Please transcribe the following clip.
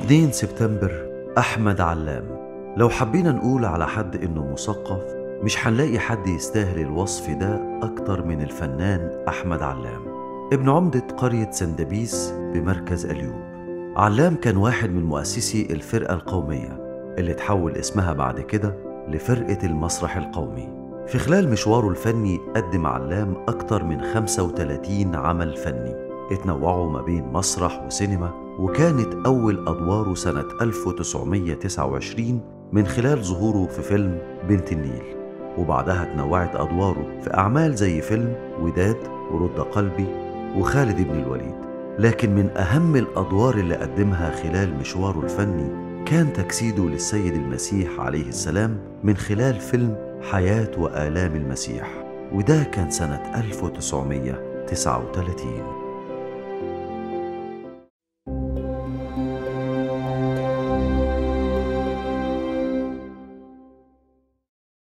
2 سبتمبر أحمد علام لو حبينا نقول على حد إنه مثقف مش هنلاقي حد يستاهل الوصف ده أكتر من الفنان أحمد علام ابن عمدة قرية سندبيس بمركز أليوب علام كان واحد من مؤسسي الفرقة القومية اللي تحول اسمها بعد كده لفرقة المسرح القومي في خلال مشواره الفني قدم علام أكتر من 35 عمل فني اتنوعوا ما بين مسرح وسينما وكانت أول أدواره سنة 1929 من خلال ظهوره في فيلم بنت النيل وبعدها تنوعت أدواره في أعمال زي فيلم وداد ورد قلبي وخالد بن الوليد لكن من أهم الأدوار اللي قدمها خلال مشواره الفني كان تجسيده للسيد المسيح عليه السلام من خلال فيلم حياة وآلام المسيح وده كان سنة 1939